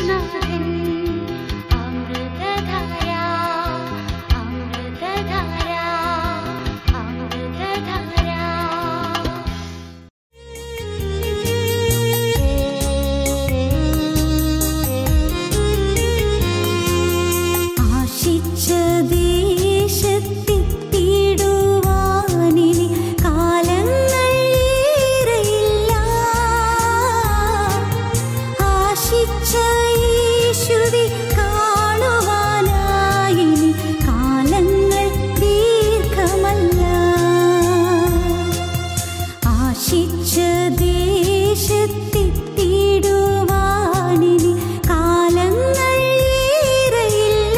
യേശുനാഥൻ അമൃതധാര അമൃതധാര അമൃതധാര ആശിച്ച ദേശത്തെത്തിടുവാനിനി കാലങ്ങൾ ഏറെയില്ല ആശിച്ച യേശുവെ കാണുവാനായിനി കാലങ്ങൾ ദീർഘമല്ല ആശിച്ച ദേശത്തെത്തിടുവാനിനി കാലങ്ങൾ ഏറെയില്ല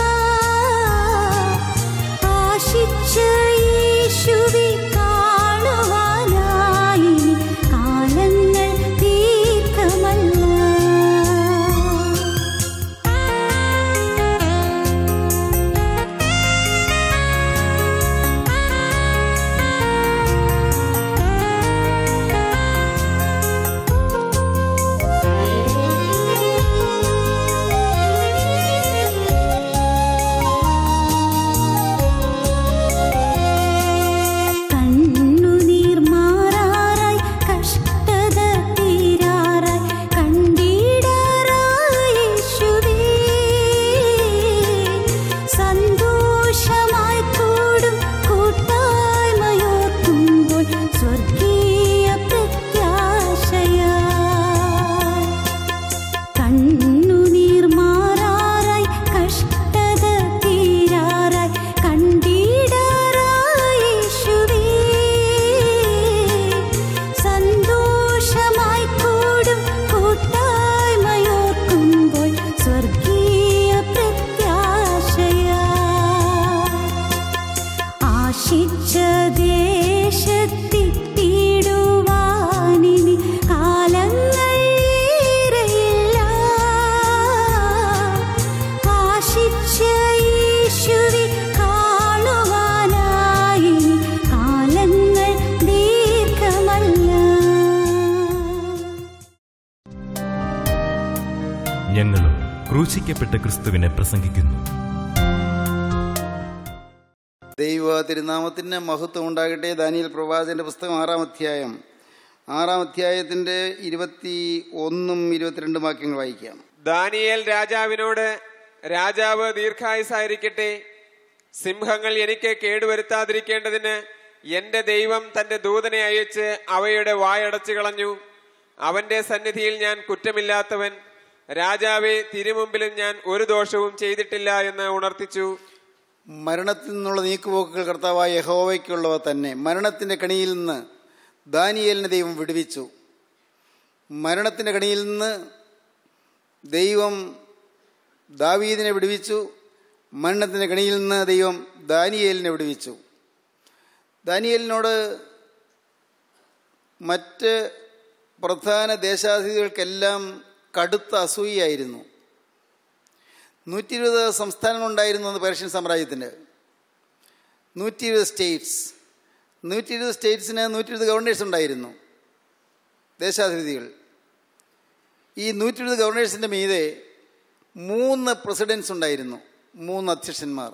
ആശിച്ച യേശുവെ കാണുവാനായിനി കാലങ്ങൾ ദീർഘമല്ല കണ്ണുനീർ മാറാറായി കഷ്ടത തീരാറായി കണ്ടിടാറായി യേശുവേ സന്തോഷമായി കൂടും കൂട്ടായ്മയോർക്കുമ്പോൾ സ്വർഗീയ പ്രത്യാശയാ കണ്ണുനീർ മാറാറായി കഷ്ടത തീരാറായി കണ്ടിടാറായി യേശുവേ സന്തോഷമായി കൂടും കൂട്ടായ്മയോർക്കുമ്പോൾ സ്വർഗീയ പ്രത്യാശയാ ആശിച്ച ദേശത്തെത്തിടുവാനിനി കാലങ്ങൾ ഏറെയില്ല ആശിച്ച യേശുവെ കാണുവാനായിനി കാലങ്ങൾ ദീർഘമല്ല ഞങ്ങളും ക്രൂശിക്കപ്പെട്ട ക്രിസ്തുവിനെ പ്രസംഗിക്കുന്നു ദൈവ തിരുനാമത്തിന് മഹത്വം ഉണ്ടാകട്ടെ ദാനിയൽ പ്രവാചകന്റെ പുസ്തകം ആറാം അധ്യായം ആറാം അധ്യായത്തിന്റെ ഇരുപത്തി ഒന്നും ഇരുപത്തിരണ്ടും വാക്യങ്ങൾ വായിക്കാം ദാനിയേൽ രാജാവിനോട് രാജാവ് ദീർഘായുസായിരിക്കട്ടെ സിംഹങ്ങൾ എനിക്ക് കേടുവരുത്താതിരിക്കേണ്ടതിന് എന്റെ ദൈവം തന്റെ ദൂതനെ അയച്ച് അവയുടെ വായടച്ചു കളഞ്ഞു അവന്റെ സന്നിധിയിൽ ഞാൻ കുറ്റമില്ലാത്തവൻ രാജാവെ തിരുമുമ്പിലും ഞാൻ ഒരു ദോഷവും ചെയ്തിട്ടില്ല എന്ന് ഉണർത്തിച്ചു മരണത്തിൽ നിന്നുള്ള നീക്കുപോക്കുകൾ കർത്താവായ യഹോവയ്ക്കുള്ളവ തന്നെ മരണത്തിന്റെ കണിയിൽ നിന്ന് ദാനിയേലിനെ ദൈവം വിടുവിച്ചു മരണത്തിന്റെ കണിയിൽ നിന്ന് ദൈവം ദാവീദിനെ വിടുവിച്ചു മരണത്തിന്റെ കണിയിൽ നിന്ന് ദൈവം ദാനിയേലിനെ വിടുവിച്ചു ദാനിയേലിനോട് മറ്റ് പ്രധാന ദേശാധിപതികൾക്കെല്ലാം കടുത്ത അസൂയായിരുന്നു നൂറ്റി ഇരുപത് സംസ്ഥാനങ്ങളുണ്ടായിരുന്നു അന്ന് പേർഷ്യൻ സാമ്രാജ്യത്തിന് നൂറ്റി ഇരുപത് സ്റ്റേറ്റ്സ് നൂറ്റി ഇരുപത് സ്റ്റേറ്റ്സിന് നൂറ്റി ഇരുപത് ഗവർണേഴ്സ് ഉണ്ടായിരുന്നു ദേശാധിപതികൾ ഈ നൂറ്റി ഇരുപത് ഗവർണേഴ്സിൻ്റെ മീതെ മൂന്ന് പ്രസിഡൻസ് ഉണ്ടായിരുന്നു മൂന്ന് അധ്യക്ഷന്മാർ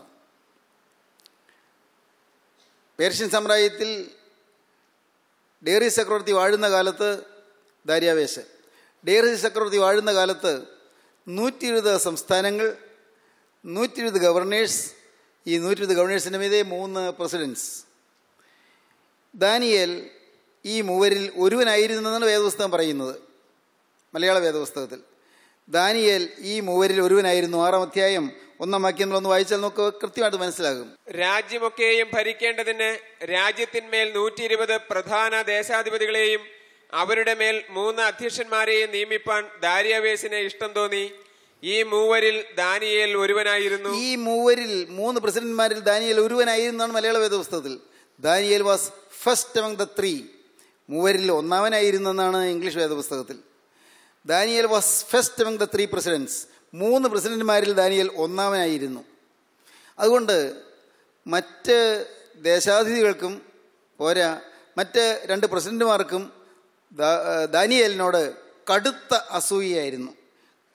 പേർഷ്യൻ സാമ്രാജ്യത്തിൽ ഡേറി ചക്രവർത്തി വാഴുന്ന കാലത്ത് ദാര്യാവേശ് ഡേറി ചക്രവർത്തി വാഴുന്ന കാലത്ത് നൂറ്റി ഇരുപത് സംസ്ഥാനങ്ങൾ നൂറ്റി ഇരുപത് ഗവർണേഴ്സ് ഈ നൂറ്റി ഇരുപത് ഗവർണേഴ്സിൻ്റെ മീതെ മൂന്ന് പ്രസിഡൻസ് ദാനിയേൽ ഈ മൂവരിൽ ഒരുവനായിരുന്നു എന്നാണ് വേദപുസ്തകം പറയുന്നത് മലയാള വേദപുസ്തകത്തിൽ ദാനിയേൽ ഈ മൂവരിൽ ഒരുവനായിരുന്നു ആറാം അധ്യായം ഒന്നാം വാക്യം നമ്മളൊന്ന് വായിച്ചാൽ നമുക്ക് കൃത്യമായിട്ട് മനസ്സിലാകും രാജ്യമൊക്കെയും ഭരിക്കേണ്ടതിന് രാജ്യത്തിന്മേൽ നൂറ്റി ഇരുപത് പ്രധാന ദേശാധിപതികളെയും അവരുടെ മേൽ മൂന്ന് അധ്യക്ഷന്മാരെയും നിയമിപ്പാൻ ദാരിയാവേസിന് ഇഷ്ടം തോന്നി ഈ മൂവരിൽ ദാനിയേൽ ഒരുവനായിരുന്നു ഈ മൂവരിൽ മൂന്ന് പ്രസിഡന്റ്മാരിൽ ദാനിയേൽ ഒരുവനായിരുന്നാണ് മലയാള വേദപുസ്തകത്തിൽ Daniel was first among the three മൂവരിൽ ഒന്നാമനായിരുന്നു എന്നാണ് ഇംഗ്ലീഷ് വേദപുസ്തകത്തിൽ Daniel was first among the three presidents മൂന്ന് പ്രസിഡന്റ്മാരിൽ ദാനിയേൽ ഒന്നാമനായിരുന്നു അതുകൊണ്ട് മറ്റ് ദേശാധിപതികൾക്കും പോരാ മറ്റ് രണ്ട് പ്രസിഡന്റുമാർക്കും ദാ- ദാനിയേലിനോട് കടുത്ത അസൂയയായിരുന്നു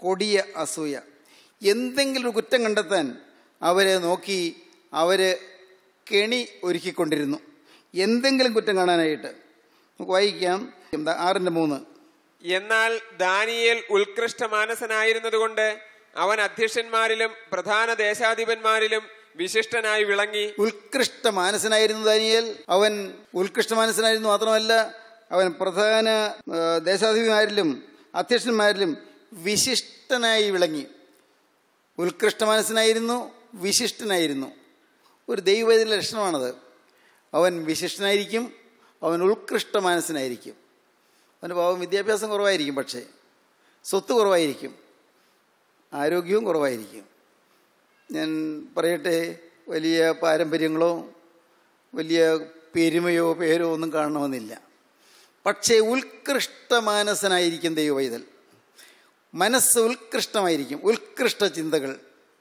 കൊടിയ അസൂയ എന്തെങ്കിലും ഒരു കുറ്റം കണ്ടെത്താൻ അവരെ നോക്കി അവർ കെണി ഒരുക്കിക്കൊണ്ടിരുന്നു എന്തെങ്കിലും കുറ്റം കാണാനായിട്ട് നമുക്ക് വായിക്കാം എന്താ ആറിൻ്റെ മൂന്ന് എന്നാൽ ദാനിയേൽ ഉത്കൃഷ്ട മാനസനായിരുന്നതുകൊണ്ട് അവൻ അധ്യക്ഷന്മാരിലും പ്രധാന ദേശാധിപന്മാരിലും വിശിഷ്ടനായി വിളങ്ങി ഉത്കൃഷ്ട മാനസനായിരുന്നു ദാനിയേൽ അവൻ ഉത്കൃഷ്ട മാനസനായിരുന്നു മാത്രമല്ല അവൻ പ്രധാന ആ, ദേശാധിപതിമാരിലും അധ്യക്ഷന്മാരിലും വിശിഷ്ടനായി വിളങ്ങി ഉത്കൃഷ്ട മനസ്സിനായിരുന്നു വിശിഷ്ടനായിരുന്നു ഒരു ദൈവത്തിൻ്റെ ലക്ഷണമാണത് അവൻ വിശിഷ്ടനായിരിക്കും അവൻ ഉത്കൃഷ്ട മനസ്സിനായിരിക്കും അവന് പാവം വിദ്യാഭ്യാസം കുറവായിരിക്കും പക്ഷേ സ്വത്ത് കുറവായിരിക്കും ആരോഗ്യവും കുറവായിരിക്കും ഞാൻ പറയട്ടെ വലിയ പാരമ്പര്യങ്ങളോ വലിയ പെരുമയോ പേരോ ഒന്നും കാണണമെന്നില്ല പക്ഷേ ഉത്കൃഷ്ട മാനസനായിരിക്കും ദൈവവൈതൽ മനസ്സ് ഉത്കൃഷ്ടമായിരിക്കും ഉത്കൃഷ്ട ചിന്തകൾ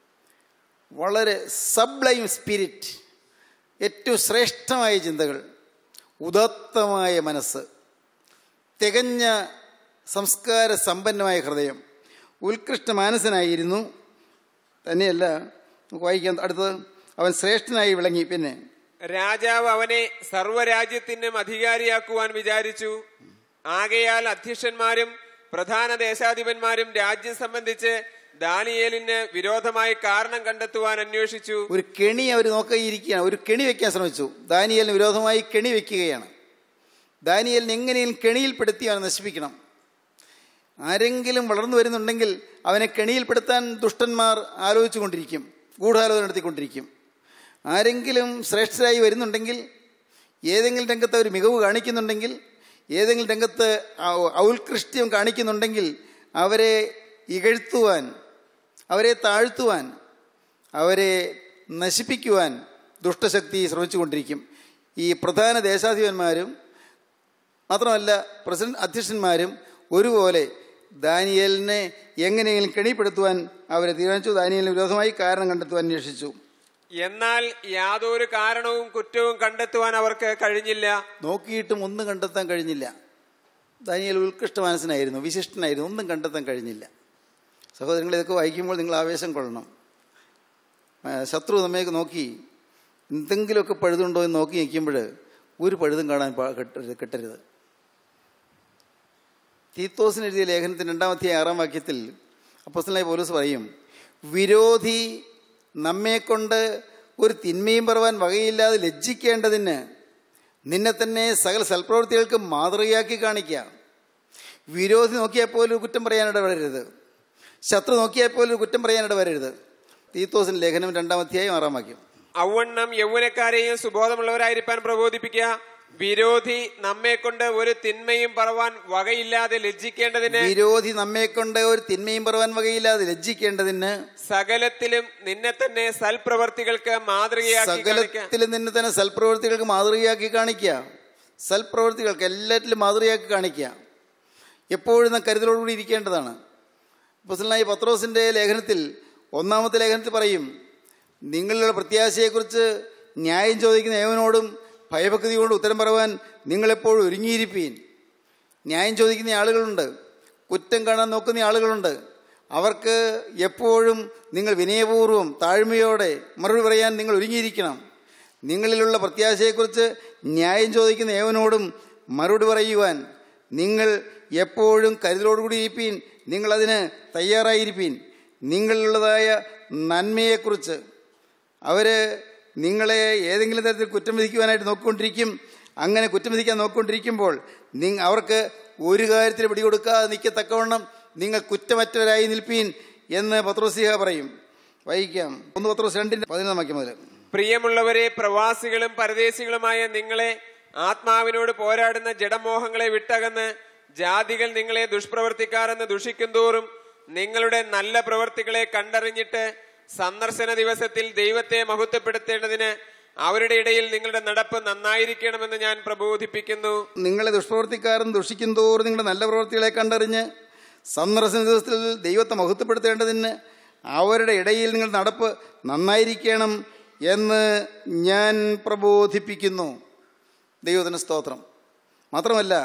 വളരെ സബ്ലൈം സ്പിരിറ്റ് ഏറ്റവും ശ്രേഷ്ഠമായ ചിന്തകൾ ഉദാത്തമായ മനസ്സ് തികഞ്ഞ സംസ്കാര സമ്പന്നമായ ഹൃദയം ഉത്കൃഷ്ട മാനസനായിരുന്നു തന്നെയല്ല നമുക്ക് വായിക്കാം അടുത്തത് അവൻ ശ്രേഷ്ഠനായി വിളങ്ങി പിന്നെ രാജാവ് അവനെ സർവ്വരാജ്യത്തിനും അധികാരിയാക്കുവാൻ വിചാരിച്ചു ആകയാൽ അധ്യക്ഷന്മാരും പ്രധാന ദേശാധിപന്മാരും രാജ്യം സംബന്ധിച്ച് ദാനിയേലിന് വിരോധമായി കാരണം കണ്ടെത്തുവാൻ അന്വേഷിച്ചു ഒരു കെണി അവർ നോക്കിയിരിക്കുകയാണ് ഒരു കെണി വെക്കാൻ ശ്രമിച്ചു ദാനിയലിന് വിരോധമായി കെണി വെക്കുകയാണ് ദാനിയലിനെ എങ്ങനെയും കെണിയിൽപ്പെടുത്തി അവനെ നശിപ്പിക്കണം ആരെങ്കിലും വളർന്നു വരുന്നുണ്ടെങ്കിൽ അവനെ കെണിയിൽപ്പെടുത്താൻ ദുഷ്ടന്മാർ ആലോചിച്ചു കൊണ്ടിരിക്കും ഗൂഢാലോചന നടത്തിക്കൊണ്ടിരിക്കും ആരെങ്കിലും ശ്രേഷ്ഠരായി വരുന്നുണ്ടെങ്കിൽ ഏതെങ്കിലും രംഗത്ത് അവർ മികവ് കാണിക്കുന്നുണ്ടെങ്കിൽ ഏതെങ്കിലും രംഗത്ത് ഔ- ഔത്കൃഷ്ട്യം കാണിക്കുന്നുണ്ടെങ്കിൽ അവരെ ഇകഴ്ത്തുവാൻ അവരെ താഴ്ത്തുവാൻ അവരെ നശിപ്പിക്കുവാൻ ദുഷ്ടശക്തി ശ്രമിച്ചുകൊണ്ടിരിക്കും ഈ പ്രധാന ദേശാധിപന്മാരും മാത്രമല്ല പ്രസിഡന്റ് അധ്യക്ഷന്മാരും ഒരുപോലെ ദാനിയേലിനെ എങ്ങനെയെങ്കിലും കെണിപ്പെടുത്തുവാൻ അവരെ തീരുമാനിച്ചു ദാനിയേലിന് വിരോധമായി കാരണം കണ്ടെത്തുവാൻ അന്വേഷിച്ചു എന്നാൽ യാതൊരു കാരണവും കുറ്റവും കണ്ടെത്തുവാൻ അവർക്ക് കഴിഞ്ഞില്ല നോക്കിയിട്ടും ഒന്നും കണ്ടെത്താൻ കഴിഞ്ഞില്ല ദാനിയേൽ ഉത്കൃഷ്ട മനസ്സിനായിരുന്നു വിശിഷ്ടനായിരുന്നു ഒന്നും കണ്ടെത്താൻ കഴിഞ്ഞില്ല സഹോദരങ്ങൾ ഇതൊക്കെ വായിക്കുമ്പോൾ നിങ്ങൾ ആവേശം കൊള്ളണം ആ, ശത്രു നമ്മയൊക്കെ നോക്കി എന്തെങ്കിലുമൊക്കെ പഴുതുണ്ടോ എന്ന് നോക്കി നിൽക്കുമ്പോൾ ഒരു പഴുതും കാണാൻ പാ- കിട്ടരുത് കിട്ടരുത് തീത്തോസിന് എഴുതിയ ലേഖനത്തിൻ്റെ രണ്ടാമത്തെ ആറാം വാക്യത്തിൽ അപ്പോസ്തലനായ പോലീസ് പറയും വിരോധി നമ്മെക്കൊണ്ട് ഒരു തിന്മയും പറവാൻ വകയില്ലാതെ ലജ്ജിക്കേണ്ടതിന് നിന്നെ തന്നെ സകല സൽപ്രവൃത്തികൾക്ക് മാതൃകയാക്കി കാണിക്കുക വിരോധി നോക്കിയാൽ പോലും ഒരു കുറ്റം പറയാനിട വരരുത് ശത്രു നോക്കിയാൽ പോലും ഒരു കുറ്റം പറയാനിട വരരുത് തീത്തോസിന് ലേഖനം രണ്ടാമത്തെയായും ആറാം വാക്യം ഔവണ്ണം യൗവനക്കാരെയും സുബോധമുള്ളവരായിരിക്കാൻ പ്രബോധിപ്പിക്കുക വിരോധി നമ്മെ കൊണ്ട് ഒരു തിന്മയും പറവാൻ വകയില്ലാതെ ലജ്ജിക്കേണ്ടതിന് വിരോധി നമ്മെക്കൊണ്ട് ഒരു തിന്മയും പറവാൻ വകയില്ലാതെ ലജ്ജിക്കേണ്ടതിന് സകലത്തിലും നിന്നെ തന്നെ സൽപ്രവർത്തികൾക്ക് മാതൃകയാക്കി കാണിക്കുക സകലത്തിലും നിന്നെ തന്നെ സൽപ്രവൃത്തികൾക്ക് മാതൃകയാക്കി കാണിക്കുക സൽപ്രവൃത്തികൾക്ക് എല്ലാറ്റിലും മാതൃകയാക്കി കാണിക്കുക എപ്പോഴും നാം കരുതലോടുകൂടി ഇരിക്കേണ്ടതാണ് പുസ്തകനായി പത്രോസിൻ്റെ ലേഖനത്തിൽ ഒന്നാമത്തെ ലേഖനത്തിൽ പറയും നിങ്ങളുടെ പ്രത്യാശയെക്കുറിച്ച് ന്യായം ചോദിക്കുന്ന ഏവനോടും ഭയഭക്തി കൊണ്ട് ഉത്തരം പറയുവാൻ നിങ്ങളെപ്പോഴും ഒരുങ്ങിയിരിപ്പീൻ ന്യായം ചോദിക്കുന്ന ആളുകളുണ്ട് കുറ്റം കാണാൻ നോക്കുന്ന ആളുകളുണ്ട് അവർക്ക് എപ്പോഴും നിങ്ങൾ വിനയപൂർവ്വം താഴ്മയോടെ മറുപടി പറയാൻ നിങ്ങൾ ഒരുങ്ങിയിരിക്കണം നിങ്ങളിലുള്ള പ്രത്യാശയെക്കുറിച്ച് ന്യായം ചോദിക്കുന്ന ഏവനോടും മറുപടി പറയുവാൻ നിങ്ങൾ എപ്പോഴും കരുതലോടുകൂടി ഇരിപ്പീൻ നിങ്ങളതിന് തയ്യാറായിരിപ്പീൻ നിങ്ങളിലുള്ളതായ നന്മയെക്കുറിച്ച് അവർ നിങ്ങളെ ഏതെങ്കിലും തരത്തിൽ കുറ്റം വിധിക്കുവാനായിട്ട് നോക്കിക്കൊണ്ടിരിക്കും അങ്ങനെ കുറ്റം വിധിക്കാൻ നോക്കിക്കൊണ്ടിരിക്കുമ്പോൾ നിങ്ങ അവർക്ക് ഒരു കാര്യത്തിൽ പിടികൊടുക്കാതെ നിൽക്കത്തക്കവണ്ണം നിങ്ങൾ കുറ്റമറ്റവരായി നിൽപ്പീൻ എന്ന് പത്രോസിഹ പറയും വായിക്കാം ഒന്ന് പത്രോസ് രണ്ടിൻ്റെ പതിനൊന്നാം വാക്യം മുതൽ പ്രിയമുള്ളവരെ പ്രവാസികളും പരദേശികളുമായ നിങ്ങളെ ആത്മാവിനോട് പോരാടുന്ന ജഡമോഹങ്ങളെ വിട്ടകന്ന് ജാതികൾ നിങ്ങളെ ദുഷ്പ്രവർത്തിക്കാരെന്ന് ദുഷിക്കും തോറും നിങ്ങളുടെ നല്ല പ്രവർത്തികളെ കണ്ടറിഞ്ഞിട്ട് സന്ദർശന ദിവസത്തിൽ ദൈവത്തെ മഹത്വപ്പെടുത്തേണ്ടതിന് അവരുടെ ഇടയിൽ നിങ്ങളുടെ നടപ്പ് നന്നായിരിക്കണമെന്ന് ഞാൻ പ്രബോധിപ്പിക്കുന്നു നിങ്ങളെ ദുഷ്പ്രവർത്തിക്കാരൻ ദുഷിക്കും തോറും നിങ്ങളുടെ നല്ല പ്രവൃത്തികളെ കണ്ടറിഞ്ഞ് സന്ദർശന ദിവസത്തിൽ ദൈവത്തെ മഹത്വപ്പെടുത്തേണ്ടതിന് അവരുടെ ഇടയിൽ നിങ്ങൾ നടപ്പ് നന്നായിരിക്കണം എന്ന് ഞാൻ പ്രബോധിപ്പിക്കുന്നു ദൈവത്തിന് സ്തോത്രം മാത്രമല്ല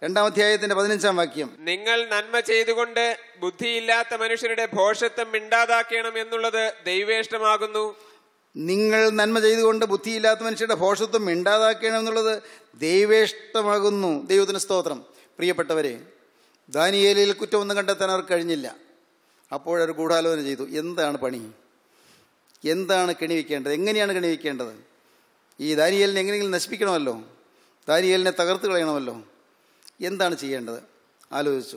രണ്ടാം അധ്യായത്തിന്റെ പതിനഞ്ചാം വാക്യം നിങ്ങൾ നന്മ ചെയ്തുകൊണ്ട് ബുദ്ധിയില്ലാത്ത മനുഷ്യരുടെ ഭോഷത്വം മിണ്ടാതാക്കണം എന്നുള്ളത് ദൈവേഷ്ടമാകുന്നു നിങ്ങൾ നന്മ ചെയ്തുകൊണ്ട് ബുദ്ധിയില്ലാത്ത മനുഷ്യരുടെ ഭോഷത്വം മിണ്ടാതാക്കണം എന്നുള്ളത് ദൈവേഷ്ടമാകുന്നു ദൈവത്തിന് സ്തോത്രം പ്രിയപ്പെട്ടവരെ ദാനിയേലിൽ കുറ്റമൊന്നും കണ്ടെത്താൻ അവർക്ക് കഴിഞ്ഞില്ല അപ്പോഴവർ ഗൂഢാലോചന ചെയ്തു എന്താണ് പണി എന്താണ് കെണിവെക്കേണ്ടത് എങ്ങനെയാണ് കെണിവെക്കേണ്ടത് ഈ ദാനിയേലിനെ എങ്ങനെയെങ്കിലും നശിപ്പിക്കണമല്ലോ ദാനിയേലിനെ തകർത്ത് കളയണമല്ലോ എന്താണ് ചെയ്യേണ്ടത് ആലോചിച്ചു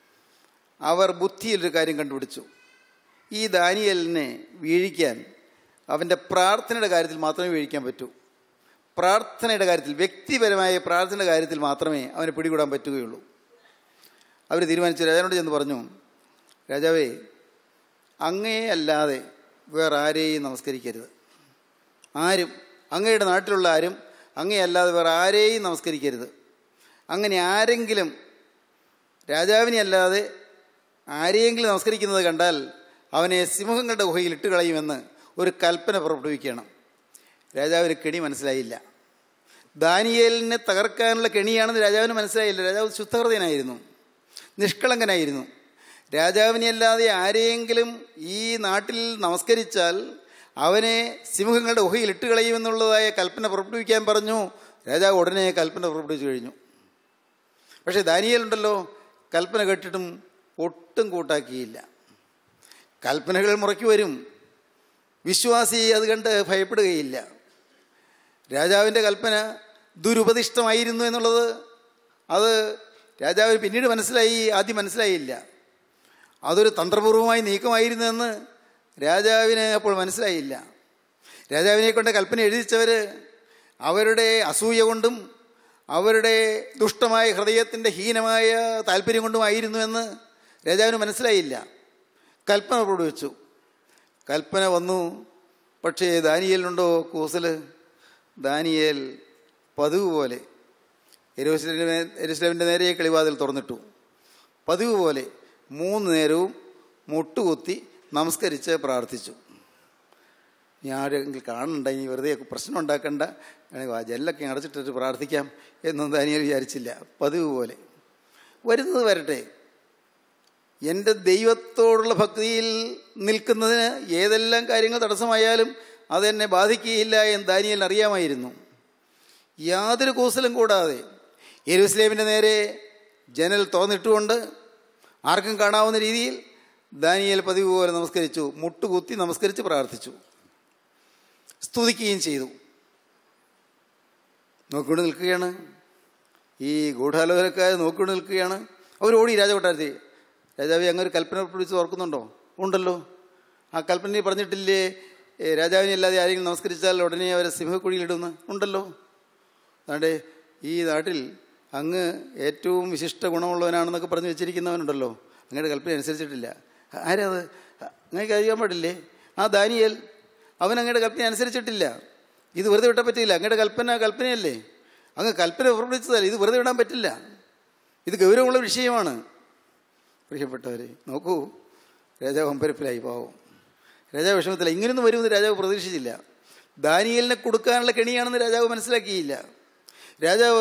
അവർ ബുദ്ധിയിലൊരു കാര്യം കണ്ടുപിടിച്ചു ഈ ദാനിയലിനെ വീഴിക്കാൻ അവൻ്റെ പ്രാർത്ഥനയുടെ കാര്യത്തിൽ മാത്രമേ വീഴിക്കാൻ പറ്റൂ പ്രാർത്ഥനയുടെ കാര്യത്തിൽ വ്യക്തിപരമായ പ്രാർത്ഥനയുടെ കാര്യത്തിൽ മാത്രമേ അവനെ പിടികൂടാൻ പറ്റുകയുള്ളൂ അവർ തീരുമാനിച്ചു രാജാവിനോട് ചെന്ന് പറഞ്ഞു രാജാവേ അങ്ങേ അല്ലാതെ വേറെ ആരെയും നമസ്കരിക്കരുത് ആരും അങ്ങയുടെ നാട്ടിലുള്ള ആരും അങ്ങേ അല്ലാതെ വേറെ ആരെയും നമസ്കരിക്കരുത് അങ്ങനെ ആരെങ്കിലും രാജാവിനെ അല്ലാതെ ആരെയെങ്കിലും നമസ്കരിക്കുന്നത് കണ്ടാൽ അവനെ സിംഹങ്ങളുടെ ഗുഹയിൽ ഇട്ട് കളയുമെന്ന് ഒരു കൽപ്പന പുറപ്പെടുവിക്കണം രാജാവിന് കെണി മനസ്സിലായില്ല ദാനിയേലിനെ തകർക്കാനുള്ള കെണിയാണെന്ന് രാജാവിന് മനസ്സിലായില്ല രാജാവ് ശുദ്ധഹൃദയനായിരുന്നു നിഷ്കളങ്കനായിരുന്നു രാജാവിനെ അല്ലാതെ ആരെയെങ്കിലും ഈ നാട്ടിൽ നമസ്കരിച്ചാൽ അവനെ സിംഹങ്ങളുടെ ഗുഹയിൽ ഇട്ട് കളയുമെന്നുള്ളതായ കൽപ്പന പുറപ്പെടുവിക്കാൻ പറഞ്ഞു രാജാവ് ഉടനെ കൽപ്പന പുറപ്പെടുവിച്ചു കഴിഞ്ഞു പക്ഷേ ദാനിയേലുണ്ടല്ലോ കൽപ്പന കേട്ടിട്ടും ഒട്ടും കൂട്ടാക്കിയില്ല കൽപ്പനകൾ മുറയ്ക്ക് വരും വിശ്വാസി അത് കണ്ട് ഭയപ്പെടുകയില്ല രാജാവിൻ്റെ കൽപ്പന ദുരുപദിഷ്ടമായിരുന്നു എന്നുള്ളത് അത് രാജാവിന് പിന്നീട് മനസ്സിലായി ആദ്യം മനസ്സിലായില്ല അതൊരു തന്ത്രപൂർവമായ നീക്കമായിരുന്നു എന്ന് രാജാവിന് അപ്പോൾ മനസ്സിലായില്ല രാജാവിനെ കൊണ്ട് കൽപ്പന എഴുതിച്ചവർ അവരുടെ അസൂയ കൊണ്ടും അവരുടെ ദുഷ്ടമായ ഹൃദയത്തിൻ്റെ ഹീനമായ താല്പര്യം കൊണ്ടുമായിരുന്നു എന്ന് രാജാവിന് മനസ്സിലായില്ല കൽപ്പന പുറപ്പെടുവിച്ചു കൽപ്പന വന്നു പക്ഷേ ദാനിയേലിനുണ്ടോ കൂസൽ ദാനിയേൽ പതിവ് പോലെ എരുസലേമിന്റെ എരുസലേമിൻ്റെ നേരെ കിളിവാതിൽ തുറന്നിട്ടു പതിവ് പോലെ മൂന്ന് നേരവും മുട്ടുകുത്തി നമസ്കരിച്ച് പ്രാർത്ഥിച്ചു ഇനി ആരെങ്കിലും കാണണ്ട ഇനി വെറുതെ പ്രശ്നം ഉണ്ടാക്കണ്ട വേണമെങ്കിൽ ആ ജെല്ലൊക്കെ അടച്ചിട്ടിട്ട് പ്രാർത്ഥിക്കാം എന്നൊന്നും ദാനിയേൽ വിചാരിച്ചില്ല പതിവ് പോലെ വരുന്നത് വരട്ടെ എൻ്റെ ദൈവത്തോടുള്ള ഭക്തിയിൽ നിൽക്കുന്നതിന് ഏതെല്ലാം കാര്യങ്ങൾ തടസ്സമായാലും അതെന്നെ ബാധിക്കുകയില്ല എന്ന് ദാനിയൽ അറിയാമായിരുന്നു യാതൊരു കൂസലും കൂടാതെ യെരൂസലേമിൻ്റെ നേരെ ജനൽ തുറന്നിട്ടുകൊണ്ട് ആർക്കും കാണാവുന്ന രീതിയിൽ ദാനിയേൽ പതിവ് പോലെ നമസ്കരിച്ചു മുട്ടുകുത്തി നമസ്കരിച്ച് പ്രാർത്ഥിച്ചു സ്തുതിക്കുകയും ചെയ്തു നോക്കിക്കൊണ്ട് നിൽക്കുകയാണ് ഈ ഗൂഢാലോചനക്കാർ നോക്കിക്കൊണ്ട് നിൽക്കുകയാണ് അവരോടി രാജകൊട്ടാരത്തിൽ രാജാവെ അങ്ങ് ഒരു കൽപ്പന പിടിച്ച് ഓർക്കുന്നുണ്ടോ ഉണ്ടല്ലോ ആ കൽപ്പനയിൽ പറഞ്ഞിട്ടില്ലേ ഏ, രാജാവിനെ അല്ലാതെ ആരെങ്കിലും നമസ്കരിച്ചാൽ ഉടനെ അവരെ സിംഹക്കുഴിയിലിടുന്നു ഉണ്ടല്ലോ അതാണ്ട് ഈ നാട്ടിൽ അങ്ങ് ഏറ്റവും വിശിഷ്ട ഗുണമുള്ളവനാണെന്നൊക്കെ പറഞ്ഞ് വെച്ചിരിക്കുന്നവനുണ്ടല്ലോ അങ്ങയുടെ കൽപ്പന അനുസരിച്ചിട്ടില്ല ആരാ അത് അങ്ങേക്ക് അറിയാൻ പാടില്ലേ ആ ദാനിയേൽ അവൻ അങ്ങയുടെ കൽപ്പന അനുസരിച്ചിട്ടില്ല ഇത് വെറുതെ വിട്ടാൻ പറ്റില്ല അങ്ങയുടെ കൽപ്പന കൽപ്പനയല്ലേ അങ്ങ് കൽപ്പന പുറപ്പെടുവിച്ചതല്ല ഇത് വെറുതെ വിടാൻ പറ്റില്ല ഇത് ഗൗരവമുള്ള വിഷയമാണ് പ്രിയപ്പെട്ടവരെ നോക്കൂ രാജാവ് അമ്പരപ്പിലായി പാവം രാജാവ് വിഷമത്തില്ല ഇങ്ങനെയൊന്നും വരുമെന്ന് രാജാവ് പ്രതീക്ഷിച്ചില്ല ദാനിയലിനെ കൊടുക്കാനുള്ള കെണിയാണെന്ന് രാജാവ് മനസ്സിലാക്കിയില്ല രാജാവ്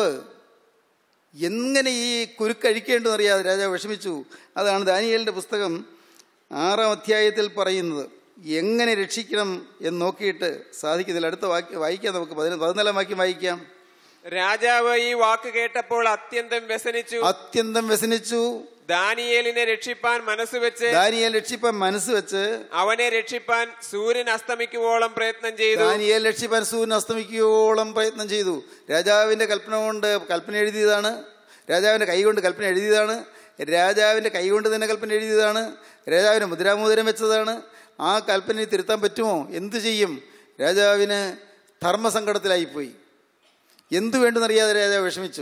എങ്ങനെ ഈ കുരുക്കഴിക്കേണ്ടെന്ന് അറിയാതെ രാജാവ് വിഷമിച്ചു അതാണ് ദാനിയലിൻ്റെ പുസ്തകം ആറാം അധ്യായത്തിൽ പറയുന്നത് എങ്ങനെ രക്ഷിക്കണം എന്ന് നോക്കിയിട്ട് സാധിക്കുന്നില്ല അടുത്ത വാക്യം വായിക്കാം നമുക്ക് പതിന പതിനാലാം വാക്യം വായിക്കാം രാജാവ് ഈ വാക്ക് കേട്ടപ്പോൾ അത്യന്തം വ്യസനിച്ചു അത്യന്തം വ്യസനിച്ചു ദാനിയേലിനെ രക്ഷിപ്പാൻ മനസ്സുവെച്ച് ദാനിയേൽ രക്ഷിപ്പാൻ മനസ്സ് വെച്ച് അവനെ രക്ഷിപ്പാൻ സൂര്യൻ അസ്തമിക്കുവോളം പ്രയത്നം ചെയ്തു ദാനിയേൽ രക്ഷിപ്പാൻ സൂര്യൻ അസ്തമിക്കുവോളം പ്രയത്നം ചെയ്തു രാജാവിൻ്റെ കൽപ്പന കൊണ്ട് കൽപ്പന എഴുതിയതാണ് രാജാവിൻ്റെ കൈ കൊണ്ട് കൽപ്പന എഴുതിയതാണ് രാജാവിൻ്റെ കൈ കൊണ്ട് തന്നെ കൽപ്പന എഴുതിയതാണ് രാജാവിന് മുദ്രാമോദരം വെച്ചതാണ് ആ കൽപ്പന തിരുത്താൻ പറ്റുമോ എന്തു ചെയ്യും രാജാവിന് ധർമ്മസങ്കടത്തിലായിപ്പോയി എന്തു വേണ്ടെന്നറിയാതെ രാജാവ് വിഷമിച്ചു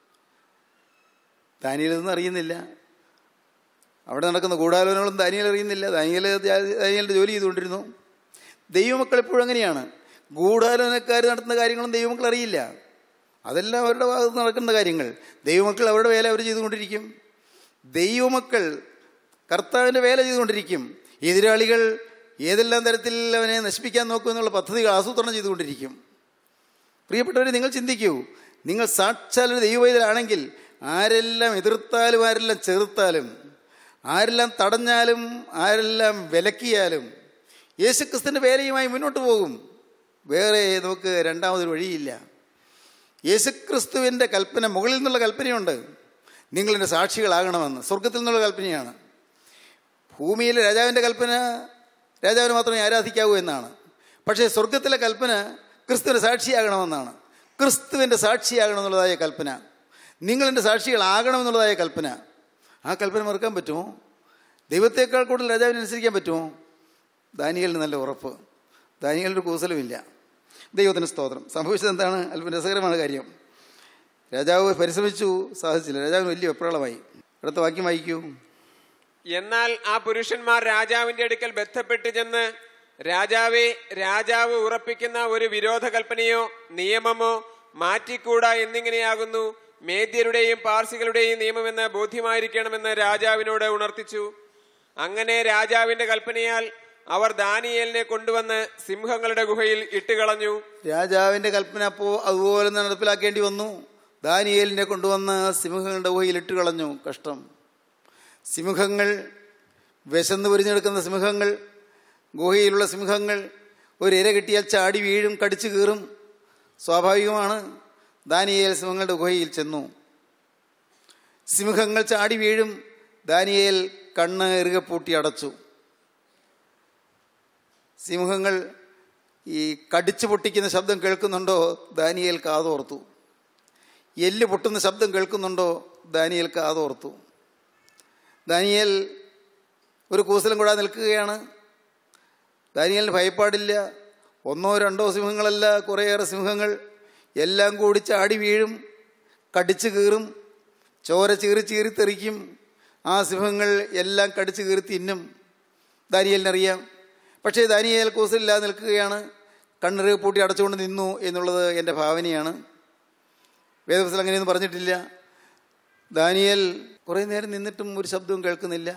ദാനിയലൊന്നും അറിയുന്നില്ല അവിടെ നടക്കുന്ന ഗൂഢാലോചനകളും ദാനിയൽ അറിയുന്നില്ല ദാനിയൽ ദാനിയലിൻ്റെ ജോലി ചെയ്തുകൊണ്ടിരുന്നു ദൈവമക്കൾ എപ്പോഴും അങ്ങനെയാണ് ഗൂഢാലോചനക്കാർ നടത്തുന്ന കാര്യങ്ങളും ദൈവമക്കൾ അറിയില്ല അതെല്ലാം അവരുടെ ഭാഗത്ത് നടക്കുന്ന കാര്യങ്ങൾ ദൈവമക്കൾ അവരുടെ വേല അവർ ചെയ്തുകൊണ്ടിരിക്കും ദൈവമക്കൾ കർത്താവിൻ്റെ വേല ചെയ്തുകൊണ്ടിരിക്കും എതിരാളികൾ ഏതെല്ലാം തരത്തിൽ അവനെ നശിപ്പിക്കാൻ നോക്കും എന്നുള്ള പദ്ധതികൾ ആസൂത്രണം ചെയ്തുകൊണ്ടിരിക്കും പ്രിയപ്പെട്ടവരെ നിങ്ങൾ ചിന്തിക്കൂ നിങ്ങൾ സാക്ഷാൽ ഒരു ദൈവവൈതലാണെങ്കിൽ ആരെല്ലാം എതിർത്താലും ആരെല്ലാം ചെറുത്താലും ആരെല്ലാം തടഞ്ഞാലും ആരെല്ലാം വിലക്കിയാലും യേശുക്രിസ്തുവിൻ്റെ വേലയുമായി മുന്നോട്ട് പോകും വേറെ നമുക്ക് രണ്ടാമതൊരു വഴിയില്ല യേശുക്രിസ്തുവിൻ്റെ കൽപ്പന മുകളിൽ നിന്നുള്ള കൽപ്പനയുണ്ട് നിങ്ങളെൻ്റെ സാക്ഷികളാകണമെന്ന് സ്വർഗത്തിൽ നിന്നുള്ള കൽപ്പനയാണ് ഭൂമിയിലെ രാജാവിൻ്റെ കൽപ്പന രാജാവിനെ മാത്രമേ ആരാധിക്കാവൂ എന്നാണ് പക്ഷേ സ്വർഗത്തിലെ കൽപ്പന ക്രിസ്തുവിൻ്റെ സാക്ഷിയാകണമെന്നാണ് ക്രിസ്തുവിൻ്റെ സാക്ഷിയാകണമെന്നുള്ളതായ കൽപ്പന നിങ്ങളെൻ്റെ സാക്ഷികളാകണമെന്നുള്ളതായ കൽപ്പന ആ കൽപ്പന മറക്കാൻ പറ്റുമോ ദൈവത്തേക്കാൾ കൂടുതൽ രാജാവിനെ അനുസരിക്കാൻ പറ്റുമോ ദാനിയലിന് നല്ല ഉറപ്പ് ദാനിയലിൻ്റെ കൂസലുമില്ല ദൈവത്തിന് സ്തോത്രം സംഭവിച്ചത് എന്താണ് അല്പം രസകരമാണ് കാര്യം രാജാവ് പരിശ്രമിച്ചു സാധിച്ചില്ല രാജാവിന് വലിയ വെപ്രാളമായി അടുത്ത വാക്യം വായിക്കൂ എന്നാൽ ആ പുരുഷന്മാർ രാജാവിന്റെ അടുക്കൽ ബന്ധപ്പെട്ട് ചെന്ന് രാജാവെ രാജാവ് ഉറപ്പിക്കുന്ന ഒരു വിരോധ കൽപ്പനയോ നിയമമോ മാറ്റിക്കൂടാ എന്നിങ്ങനെയാകുന്നു മേദ്യരുടെയും പാർസികളുടെയും നിയമമെന്ന് ബോധ്യമായിരിക്കണമെന്ന് രാജാവിനോട് ഉണർത്തിച്ചു അങ്ങനെ രാജാവിന്റെ കൽപ്പനയാൽ അവർ ദാനിയേലിനെ കൊണ്ടുവന്ന് സിംഹങ്ങളുടെ ഗുഹയിൽ ഇട്ടുകളഞ്ഞു രാജാവിൻ്റെ കൽപ്പന അപ്പോൾ അതുപോലെ തന്നെ നടപ്പിലാക്കേണ്ടി വന്നു ദാനിയേലിനെ കൊണ്ടുവന്ന് സിംഹങ്ങളുടെ ഗുഹയിൽ ഇട്ട് കളഞ്ഞു കഷ്ടം സിംഹങ്ങൾ വിശന്ന് പൊരിഞ്ഞെടുക്കുന്ന സിംഹങ്ങൾ ഗുഹയിലുള്ള സിംഹങ്ങൾ ഒരു ഇര കിട്ടിയാൽ ചാടി വീഴും കടിച്ചു കീറും സ്വാഭാവികമാണ് ദാനിയേൽ സിംഹങ്ങളുടെ ഗുഹയിൽ ചെന്നു സിംഹങ്ങൾ ചാടി വീഴും ദാനിയേൽ കണ്ണ് ഇറുകെ പൂട്ടി അടച്ചു സിംഹങ്ങൾ ഈ കടിച്ചു പൊട്ടിക്കുന്ന ശബ്ദം കേൾക്കുന്നുണ്ടോ ദാനിയേൽ കാതോർത്തു എല്ല് പൊട്ടുന്ന ശബ്ദം കേൾക്കുന്നുണ്ടോ ദാനിയേൽ കാതോർത്തു ദാനിയേൽ ഒരു കൂസലും കൂടാതെ നിൽക്കുകയാണ് ദാനിയേലിന് ഭയപ്പാടില്ല ഒന്നോ രണ്ടോ സിംഹങ്ങളല്ല കുറേയേറെ സിംഹങ്ങൾ എല്ലാം കൂടി ചാടി വീഴും കടിച്ചു കീറും ചോര ചീറി ചീറി തെറിക്കും ആ സിംഹങ്ങൾ എല്ലാം കടിച്ചു കീറി തിന്നും ദാനിയേലിനറിയാം പക്ഷേ ദാനിയേൽ കൂസലില്ലാതെ നിൽക്കുകയാണ് കണ്ണിറ് പൂട്ടി അടച്ചുകൊണ്ട് നിന്നു എന്നുള്ളത് എൻ്റെ ഭാവനയാണ് വേദപുസ്തകം അങ്ങനെയൊന്നും പറഞ്ഞിട്ടില്ല ദാനിയേൽ കുറേ നേരം നിന്നിട്ടും ഒരു ശബ്ദവും കേൾക്കുന്നില്ല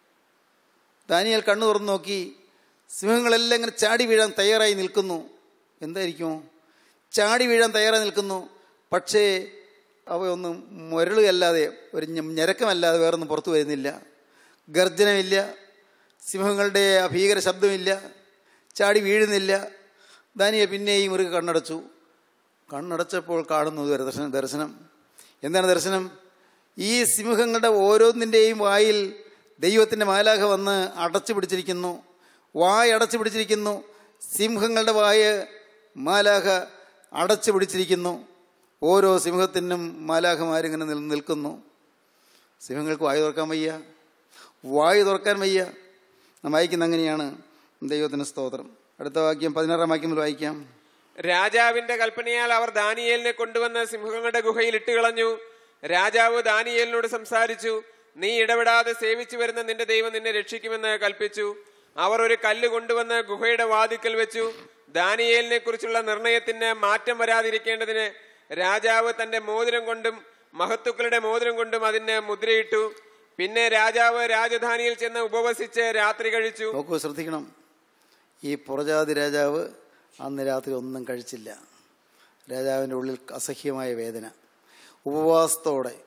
ദാനിയേൽ കണ്ണു തുറന്നു നോക്കി സിംഹങ്ങളെല്ലാം ഇങ്ങനെ ചാടി വീഴാൻ തയ്യാറായി നിൽക്കുന്നു എന്തായിരിക്കുമോ ചാടി വീഴാൻ തയ്യാറായി നിൽക്കുന്നു പക്ഷേ അവയൊന്നും മുരളുകയല്ലാതെ ഒരു ഞ- ഞരക്കമല്ലാതെ വേറൊന്നും പുറത്തു വരുന്നില്ല ഗർജനമില്ല സിംഹങ്ങളുടെ ആ ഭീകര ശബ്ദമില്ല ചാടി വീഴുന്നില്ല ദാനിയെ പിന്നെയും ഒരു കണ്ണടച്ചു കണ്ണടച്ചപ്പോൾ കാണുന്നു ഒരു ദർശനം ദർശനം എന്താണ് ദർശനം ഈ സിംഹങ്ങളുടെ ഓരോന്നിൻ്റെയും വായിൽ ദൈവത്തിൻ്റെ മാലാഖ വന്ന് അടച്ചു പിടിച്ചിരിക്കുന്നു വായ അടച്ചു പിടിച്ചിരിക്കുന്നു സിംഹങ്ങളുടെ വായ മാലാഖ അടച്ചു പിടിച്ചിരിക്കുന്നു ഓരോ സിംഹത്തിനും മാലാഖമാരിങ്ങനെ നിൽ നിൽക്കുന്നു സിംഹങ്ങൾക്ക് വായു തുറക്കാൻ വയ്യ വായു തുറക്കാൻ വയ്യ നാം വായിക്കുന്ന അങ്ങനെയാണ് ദൈവത്തിന് സ്തോത്രം അടുത്ത വാക്യം പതിനാറാം വാക്യം മുതൽ വായിക്കാം രാജാവിന്റെ കൽപ്പനയാൽ അവർ ദാനിയേലിനെ കൊണ്ടുവന്ന് സിംഹങ്ങളുടെ ഗുഹയിൽ ഇട്ടുകളഞ്ഞു രാജാവ് ദാനിയേലിനോട് സംസാരിച്ചു നീ ഇടപെടാതെ സേവിച്ചു വരുന്ന നിന്റെ ദൈവം നിന്നെ രക്ഷിക്കുമെന്ന് കൽപ്പിച്ചു അവർ ഒരു കല്ല് കൊണ്ടുവന്ന് ഗുഹയുടെ വാതിക്കൽ വെച്ചു ദാനിയേലിനെ കുറിച്ചുള്ള നിർണയത്തിന് മാറ്റം വരാതിരിക്കേണ്ടതിന് രാജാവ് തന്റെ മോതിരം കൊണ്ടും മഹത്തുക്കളുടെ മോതിരം കൊണ്ടും അതിന് മുദ്രയിട്ടു പിന്നെ രാജാവ് രാജധാനിയിൽ ചെന്ന് ഉപവസിച്ച് രാത്രി കഴിച്ചു നോക്കൂ ശ്രദ്ധിക്കണം ഈ പുറജാതി രാജാവ് അന്ന് രാത്രി ഒന്നും കഴിച്ചില്ല രാജാവിൻ്റെ ഉള്ളിൽ അസഹ്യമായ വേദന ഉപവാസത്തോടെ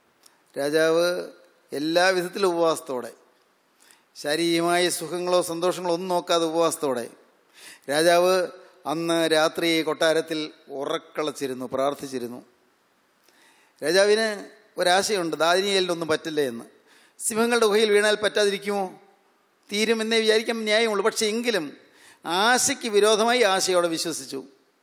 രാജാവ് എല്ലാ വിധത്തിലും ഉപവാസത്തോടെ ശാരീരികമായ സുഖങ്ങളോ സന്തോഷങ്ങളോ ഒന്നും നോക്കാതെ ഉപവാസത്തോടെ രാജാവ് അന്ന് രാത്രി കൊട്ടാരത്തിൽ ഉറക്കളച്ചിരുന്നു പ്രാർത്ഥിച്ചിരുന്നു രാജാവിന് ഒരാശയുണ്ട് ദാനിയേലിനൊന്നും പറ്റില്ല എന്ന് സിംഹങ്ങളുടെ ഗുഹയിൽ വീണാൽ പറ്റാതിരിക്കുമോ തീരുമെന്നേ വിചാരിക്കാൻ ന്യായമുള്ളൂ പക്ഷേ എങ്കിലും ആശയ്ക്ക് വിരോധമായി ആശയോടെ വിശ്വസിച്ചു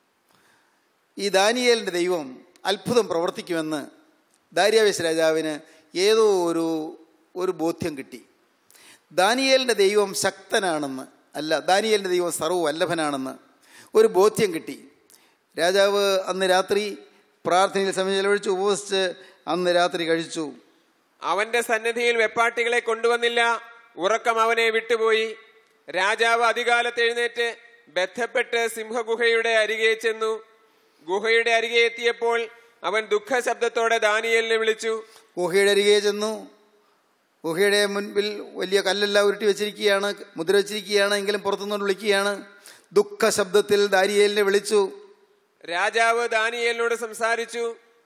ഈ ദാനിയേലിൻ്റെ ദൈവം അത്ഭുതം പ്രവർത്തിക്കുമെന്ന് ദാര്യാവേശ രാജാവിന് ഏതോ ഒരു ഒരു ബോധ്യം കിട്ടി ദാനിയേലിൻ്റെ ദൈവം ശക്തനാണെന്ന് അല്ല ദാനിയേലിൻ്റെ ദൈവം സർവ്വവല്ലഭനാണെന്ന് ഒരു ബോധ്യം കിട്ടി രാജാവ് അന്ന് രാത്രി പ്രാർത്ഥനയിൽ സമയം ചെലവഴിച്ച് ഉപവസിച്ച് അന്ന് രാത്രി കഴിച്ചു അവന്റെ സന്നിധിയിൽ വെപ്പാട്ടികളെ കൊണ്ടുവന്നില്ല ഉറക്കം അവനെ വിട്ടുപോയി രാജാവ് അധികാലത്ത് എഴുന്നേറ്റ് ബന്ധപ്പെട്ട് സിംഹഗുഹയുടെ അരികെ ചെന്നു ഗുഹയുടെ അരികെ എത്തിയപ്പോൾ അവൻ ദുഃഖശബ്ദത്തോടെ ദാനിയേലിനെ വിളിച്ചു ഗുഹയുടെ അരികെ ചെന്നു ഗുഹയുടെ മുൻപിൽ വലിയ കല്ലെല്ലാം ഉരുട്ടി വെച്ചിരിക്കുകയാണ് മുദ്ര വെച്ചിരിക്കുകയാണ് എങ്കിലും പുറത്തുനിന്ന് വിളിക്കുകയാണ് ദുഃഖ ശബ്ദത്തിൽ ദാരിയേലിനെ വിളിച്ചു രാജാവ് ദാനിയേലിനോട് സംസാരിച്ചു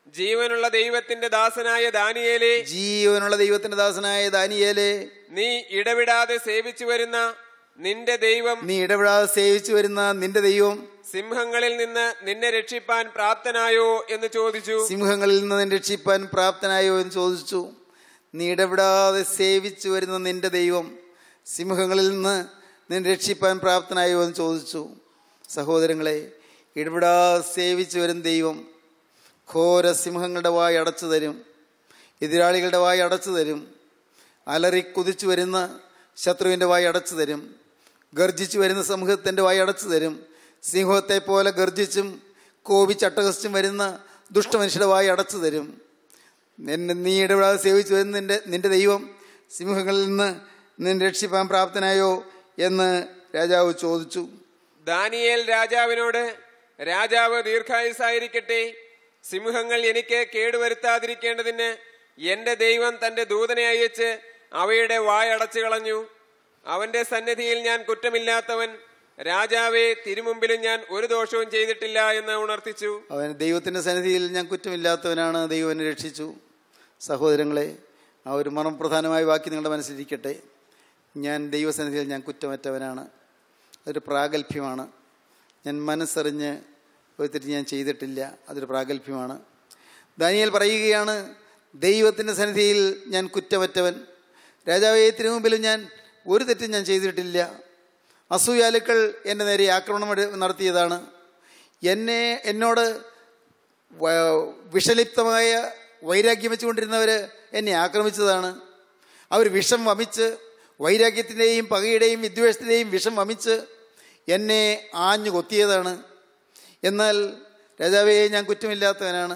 ജീവനുള്ള ദൈവത്തിന്റെ ദാസനായ ദാനിയേലെ ജീവനുള്ള ദൈവത്തിന്റെ ദാസനായ ദാനിയേലെ നീ ഇടവിടാതെ സേവിച്ചു വരുന്ന നിന്റെ ദൈവം നീ ഇടപെടാതെ സേവിച്ചു വരുന്ന നിന്റെ ദൈവം സിംഹങ്ങളിൽ നിന്ന് നിന്നെ രക്ഷിപ്പാൻ പ്രാപ്തനായോ എന്ന് ചോദിച്ചു സിംഹങ്ങളിൽ നിന്ന് നിന്നെ രക്ഷിപ്പാൻ പ്രാപ്തനായോ എന്ന് ചോദിച്ചു നീ ഇടപെടാതെ സേവിച്ചു വരുന്ന നിന്റെ ദൈവം സിംഹങ്ങളിൽ നിന്ന് നിന്നെ രക്ഷിപ്പാൻ പ്രാപ്തനായോ എന്ന് ചോദിച്ചു സഹോദരങ്ങളെ ഇടപെടാതെ സേവിച്ചു വരുന്ന ദൈവം ഘോര സിംഹങ്ങളുടെ വായി അടച്ചു തരും എതിരാളികളുടെ വായി അടച്ചു തരും അലറി കുതിച്ചു വരുന്ന ശത്രുവിൻ്റെ വായി അടച്ചു തരും ഗർജിച്ചു വരുന്ന സമൂഹത്തിൻ്റെ വായി അടച്ചു തരും സിംഹത്തെ പോലെ ഗർജിച്ചും കോപിച്ചട്ടഹസിച്ചും വരുന്ന ദുഷ്ടമനുഷ്യരുടെ വായി അടച്ചു തരും എന്നെ നീ ഇടപെടാതെ സേവിച്ചു വരുന്ന നിന്റെ നിന്റെ ദൈവം സിംഹങ്ങളിൽ നിന്ന് നിന്നെ രക്ഷിപ്പാൻ പ്രാപ്തനായോ എന്ന് രാജാവ് ചോദിച്ചു ദാനിയേൽ രാജാവിനോട് രാജാവ് ദീർഘായുസായിരിക്കട്ടെ സിംഹങ്ങൾ എനിക്ക് കേടുവരുത്താതിരിക്കേണ്ടതിന് എന്റെ ദൈവം തന്റെ ദൂതനെ അയച്ച് അവയുടെ വായടച്ചു കളഞ്ഞു അവന്റെ സന്നിധിയിൽ ഞാൻ കുറ്റമില്ലാത്തവൻ രാജാവെ തിരുമുമ്പിലും ഞാൻ ഒരു ദോഷവും ചെയ്തിട്ടില്ല എന്ന് ഉണർത്തിച്ചു അവൻ ദൈവത്തിൻ്റെ സന്നിധിയിൽ ഞാൻ കുറ്റമില്ലാത്തവനാണ് ദൈവം എന്നെ രക്ഷിച്ചു സഹോദരങ്ങളെ ആ ഒരു മർമ്മപ്രധാനമായ വാക്യം നിങ്ങളുടെ മനസ്സിലിരിക്കട്ടെ ഞാൻ ദൈവസന്നിധിയിൽ ഞാൻ കുറ്റമറ്റവനാണ് അതൊരു പ്രാഗൽഭ്യമാണ് ഞാൻ മനസ്സറിഞ്ഞ് ഒരു തെറ്റ് ഞാൻ ചെയ്തിട്ടില്ല അതൊരു പ്രാഗൽഭ്യമാണ് ദാനിയേൽ പറയുകയാണ് ദൈവത്തിൻ്റെ സന്നിധിയിൽ ഞാൻ കുറ്റമറ്റവൻ രാജാവേ തിരുമുമ്പിലും ഞാൻ ഒരു തെറ്റും ഞാൻ ചെയ്തിട്ടില്ല അസൂയാലുക്കൾ എൻ്റെ നേരെ ആക്രമണം എടു- നടത്തിയതാണ് എന്നെ എന്നോട് വ- വിഷലിപ്തമായ വൈരാഗ്യം വെച്ചുകൊണ്ടിരുന്നവർ എന്നെ ആക്രമിച്ചതാണ് അവർ വിഷം വമിച്ച് വൈരാഗ്യത്തിൻ്റെയും പകയുടെയും വിദ്വേഷത്തിൻ്റെയും വിഷം വമിച്ച് എന്നെ ആഞ്ഞു കൊത്തിയതാണ് എന്നാൽ രാജാവേ ഞാൻ കുറ്റമില്ലാത്തവനാണ്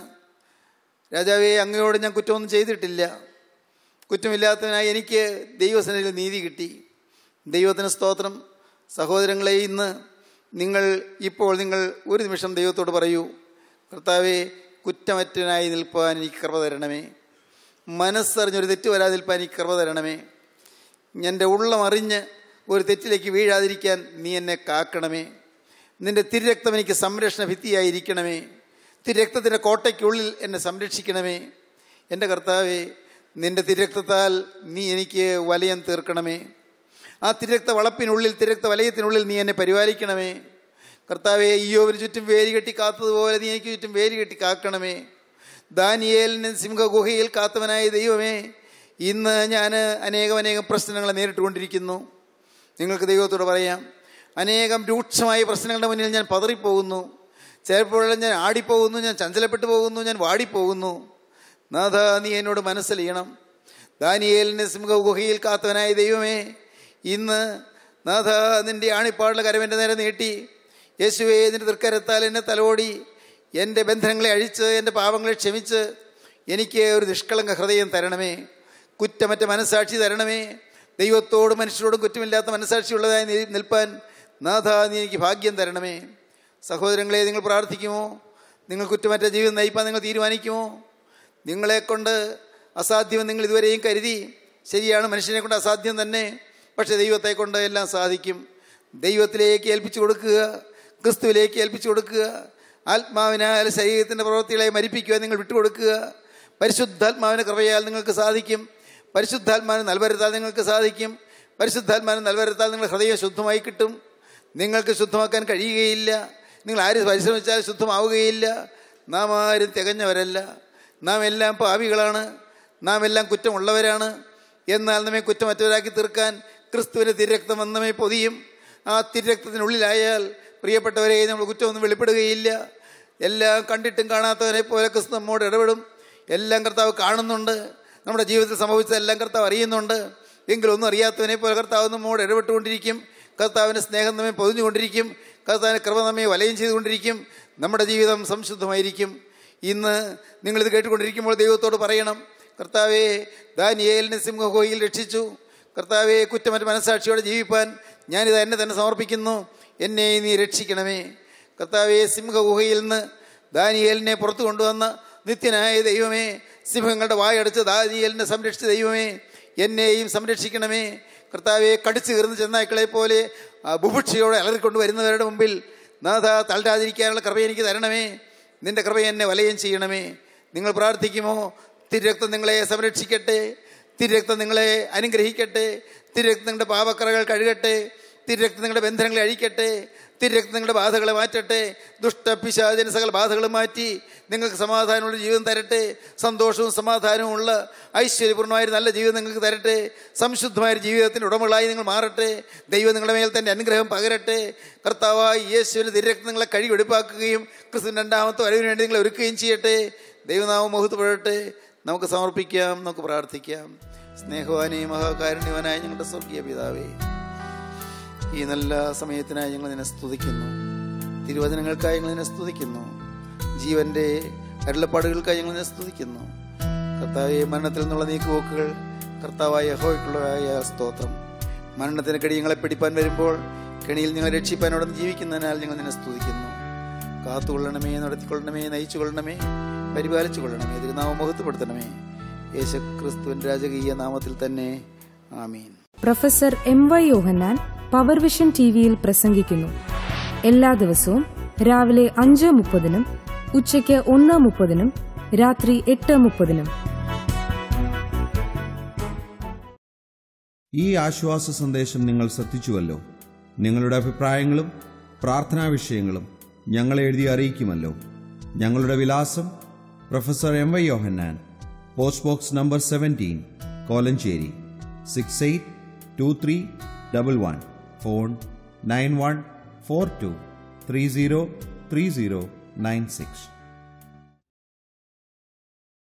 രാജാവേ അങ്ങയോട് ഞാൻ കുറ്റമൊന്നും ചെയ്തിട്ടില്ല കുറ്റമില്ലാത്തവനായി എനിക്ക് ദൈവസനയിൽ നീതി കിട്ടി ദൈവത്തിന് സ്തോത്രം സഹോദരങ്ങളെ ഇന്ന് നിങ്ങൾ ഇപ്പോൾ നിങ്ങൾ ഒരു നിമിഷം ദൈവത്തോട് പറയൂ കർത്താവെ കുറ്റമറ്റനായി നിൽപ്പാൻ എനിക്ക് കൃപ തരണമേ മനസ്സറിഞ്ഞൊരു തെറ്റ് വരാതെ നിൽപ്പാൻ എനിക്ക് കൃപ തരണമേ എൻ്റെ ഉള്ളമറിഞ്ഞ് ഒരു തെറ്റിലേക്ക് വീഴാതിരിക്കാൻ നീ എന്നെ കാക്കണമേ നിന്റെ തിരുരക്തം എനിക്ക് സംരക്ഷണ ഭിത്തിയായിരിക്കണമേ തിരുരക്തത്തിൻ്റെ കോട്ടയ്ക്കുള്ളിൽ എന്നെ സംരക്ഷിക്കണമേ എൻ്റെ കർത്താവെ നിന്റെ തിരുരക്തത്താൽ നീ എനിക്ക് വലയം തീർക്കണമേ ആ തിരക്ത വളപ്പിനുള്ളിൽ തിരക്ത വലയത്തിനുള്ളിൽ നീ എന്നെ പരിപാലിക്കണമേ കർത്താവെ അയ്യോവിന് ചുറ്റും വേലി കെട്ടി കാത്തതുപോലെ നീ എനിക്ക് ചുറ്റും വേലി കെട്ടി കാക്കണമേ ദാനിയേലിന് സിംഹഗുഹയിൽ കാത്തവനായ ദൈവമേ ഇന്ന് ഞാൻ അനേകം അനേകം പ്രശ്നങ്ങൾ നേരിട്ടുകൊണ്ടിരിക്കുന്നു നിങ്ങൾക്ക് ദൈവത്തോട് പറയാം അനേകം രൂക്ഷമായ പ്രശ്നങ്ങളുടെ മുന്നിൽ ഞാൻ പതറിപ്പോകുന്നു ചിലപ്പോഴെല്ലാം ഞാൻ ആടിപ്പോകുന്നു ഞാൻ ചഞ്ചലപ്പെട്ടു പോകുന്നു ഞാൻ വാടിപ്പോകുന്നു നാഥ നീ എന്നോട് മനസ്സലിയണം ദാനിയേലിനെ സിംഹഗുഹയിൽ കാത്തവനായ ദൈവമേ ഇന്ന് നാഥ നിന്റെ ആണിപ്പാടുള്ള കരമെൻ്റെ നേരെ നീട്ടി യേശുവേ നിന്റെ തൃക്കരത്താൽ എന്നെ തലോടി എൻ്റെ ബന്ധനങ്ങളെ അഴിച്ച് എൻ്റെ പാപങ്ങളെ ക്ഷമിച്ച് എനിക്ക് ഒരു നിഷ്കളങ്ക ഹൃദയം തരണമേ കുറ്റമറ്റ മനസ്സാക്ഷി തരണമേ ദൈവത്തോടും മനുഷ്യരോടും കുറ്റമില്ലാത്ത മനസ്സാക്ഷിയുള്ളതായി നി- നിൽപ്പാൻ നാഥ നീ എനിക്ക് ഭാഗ്യം തരണമേ സഹോദരങ്ങളെ നിങ്ങൾ പ്രാർത്ഥിക്കുമോ നിങ്ങൾ കുറ്റമറ്റ ജീവിതം നയിപ്പാൻ നിങ്ങൾ തീരുമാനിക്കുമോ നിങ്ങളെ കൊണ്ട് അസാധ്യം നിങ്ങൾ ഇതുവരെയും കരുതി ശരിയാണ് മനുഷ്യനെ കൊണ്ട് അസാധ്യം തന്നെ പക്ഷെ ദൈവത്തെ കൊണ്ട് എല്ലാം സാധിക്കും ദൈവത്തിലേക്ക് ഏൽപ്പിച്ചു കൊടുക്കുക ക്രിസ്തുവിലേക്ക് ഏൽപ്പിച്ചു കൊടുക്കുക ആത്മാവിനാൽ ശരീരത്തിൻ്റെ പ്രവൃത്തികളെ മരിപ്പിക്കുക നിങ്ങൾ വിട്ടുകൊടുക്കുക പരിശുദ്ധാത്മാവിൻ്റെ കൃപയാൽ നിങ്ങൾക്ക് സാധിക്കും പരിശുദ്ധാത്മാവിന് നൽവരുത്താൽ നിങ്ങൾക്ക് സാധിക്കും പരിശുദ്ധാത്മാവിന് നൽവരുത്താൽ നിങ്ങളുടെ ഹൃദയം ശുദ്ധമായി കിട്ടും നിങ്ങൾക്ക് ശുദ്ധമാക്കാൻ കഴിയുകയില്ല നിങ്ങൾ ആര് പരിശ്രമിച്ചാൽ ശുദ്ധമാവുകയില്ല നാം ആരും തികഞ്ഞവരല്ല നാം എല്ലാം പാപികളാണ് നാം എല്ലാം കുറ്റമുള്ളവരാണ് എന്നാൽ നമ്മെ കുറ്റമറ്റവരാക്കി തീർക്കാൻ ക്രിസ്തുവിൻ്റെ തിരക്തം വന്ന് നമ്മെ പൊതിയും ആ തിരക്തത്തിനുള്ളിലായാൽ പ്രിയപ്പെട്ടവരെ നമ്മൾ കുറ്റമൊന്നും വെളിപ്പെടുകയില്ല എല്ലാം കണ്ടിട്ടും കാണാത്തവരെ പോലെ ക്രിസ്തു നമ്മോട് ഇടപെടും എല്ലാം കർത്താവ് കാണുന്നുണ്ട് നമ്മുടെ ജീവിതത്തിൽ സംഭവിച്ചതെല്ലാം കർത്താവ് അറിയുന്നുണ്ട് എങ്കിലും ഒന്നും അറിയാത്തവനെ പോലെ കർത്താവ് നമ്മോട് ഇടപെട്ടുകൊണ്ടിരിക്കും കർത്താവിൻ്റെ സ്നേഹം നമ്മെ പൊതിഞ്ഞുകൊണ്ടിരിക്കും കർത്താവിൻ്റെ കൃപ നമ്മെ വലയം ചെയ്തുകൊണ്ടിരിക്കും നമ്മുടെ ജീവിതം സംശുദ്ധമായിരിക്കും ഇന്ന് നിങ്ങളിത് കേട്ടുകൊണ്ടിരിക്കുമ്പോൾ ദൈവത്തോട് പറയണം കർത്താവെ ദാനിയേലിനെ സിംഹഗോയിൽ രക്ഷിച്ചു കർത്താവെ കുറ്റമറ്റ മനസ്സാക്ഷിയോടെ ജീവിപ്പാൻ ഞാനിത് എന്നെ തന്നെ സമർപ്പിക്കുന്നു എന്നെ നീ രക്ഷിക്കണമേ കർത്താവെ സിംഹഗുഹയിൽ നിന്ന് ദാനിയേലിനെ പുറത്തു കൊണ്ടുവന്ന നിത്യനായ ദൈവമേ സിംഹങ്ങളുടെ വായടച്ച് ദാനിയേലിനെ സംരക്ഷിച്ച ദൈവമേ എന്നെയും സംരക്ഷിക്കണമേ കർത്താവെ കടിച്ചു കീർന്ന് ചെന്നായ്ക്കളെ പോലെ ആ ബുഭുക്ഷയോടെ അലറിക്കൊണ്ട് വരുന്നവരുടെ മുമ്പിൽ നാഥ തളരാതിരിക്കാനുള്ള കൃപ എനിക്ക് തരണമേ നിന്റെ കൃപ എന്നെ വലയം ചെയ്യണമേ നിങ്ങൾ പ്രാർത്ഥിക്കുമോ തിരുരക്തം നിങ്ങളെ സംരക്ഷിക്കട്ടെ തിരുരക്തം നിങ്ങളെ അനുഗ്രഹിക്കട്ടെ തിരുരക്തം നിങ്ങളുടെ പാപക്കറകൾ കഴുകട്ടെ തിരുരക്തം നിങ്ങളുടെ ബന്ധനങ്ങളെ അഴിക്കട്ടെ തിരുരക്തം നിങ്ങളുടെ ബാധകളെ മാറ്റട്ടെ ദുഷ്ടപിശാചന സകല ബാധകളും മാറ്റി നിങ്ങൾക്ക് സമാധാനമുള്ള ജീവിതം തരട്ടെ സന്തോഷവും സമാധാനവും ഉള്ള ഐശ്വര്യപൂർണ്ണമായ ഒരു നല്ല ജീവിതം നിങ്ങൾക്ക് തരട്ടെ സംശുദ്ധമായ ഒരു ജീവിതത്തിൻ്റെ ഉടമകളായി നിങ്ങൾ മാറട്ടെ ദൈവം നിങ്ങളുടെ മേൽ തൻ്റെ അനുഗ്രഹം പകരട്ടെ കർത്താവായി യേശുവിന് തിരക്തം നിങ്ങളെ കഴി വെടിപ്പാക്കുകയും ക്രിസ്തു രണ്ടാമത്തെ വരവിന് വേണ്ടി നിങ്ങളെ ഒരുക്കുകയും ചെയ്യട്ടെ ദൈവനാമം മുഹത്തുപെടട്ടെ നമുക്ക് സമർപ്പിക്കാം നമുക്ക് പ്രാർത്ഥിക്കാം സ്നേഹവാനെയും മഹാകാരുണ്യവനായ ഞങ്ങളുടെ സ്വർഗീയ പിതാവേ ഈ നല്ല സമയത്തിനായി ഞങ്ങൾ നിന്നെ സ്തുതിക്കുന്നു തിരുവചനങ്ങൾക്കായി ഞങ്ങൾ നിന്നെ സ്തുതിക്കുന്നു ജീവന്റെ അരുളപ്പാടുകൾക്കായി ഞങ്ങൾ നിന്നെ സ്തുതിക്കുന്നു കർത്താവെ മരണത്തിൽ നിന്നുള്ള നീക്കുപോക്കുകൾ കർത്താവായ യഹോയ്ക്കുള്ളതായ സ്തോത്രം മരണത്തിന് കടി ഞങ്ങളെ പിടിപ്പാൻ വരുമ്പോൾ കെണിയിൽ ഞങ്ങളെ രക്ഷിപ്പാൻ അവിടെ ജീവിക്കുന്നതിനാൽ ഞങ്ങൾ നിന്നെ സ്തുതിക്കുന്നു കാത്തുകൊള്ളണമേ നടത്തിക്കൊള്ളണമേ നയിച്ചു കൊള്ളണമേ പരിപാലിച്ചു കൊള്ളണമേ തിരുനാമം മുഖത്തുപെടുത്തണമേ യേശു ക്രിസ്തുവിൻ്റെ രാജകീയ നാമത്തിൽ തന്നെ ആമീൻ professor M Y Yohannan power vision T വിയിൽ പ്രസംഗിക്കുന്നു എല്ലാ ദിവസവും രാവിലെ അഞ്ച് മുപ്പതിനും ഉച്ചയ്ക്ക് ഒന്ന് മുപ്പതിനും രാത്രി എട്ട് മുപ്പതിനും ഈ ആശ്വാസ സന്ദേശം നിങ്ങൾ ശ്രദ്ധിച്ചുവല്ലോ നിങ്ങളുടെ അഭിപ്രായങ്ങളും പ്രാർത്ഥനാ വിഷയങ്ങളും ഞങ്ങളെ എഴുതി അറിയിക്കുമല്ലോ ഞങ്ങളുടെ വിലാസം professor M Y Yohannan post box number seventeen Kolenchery six eight two three double one phone nine one four two three zero three zero nine six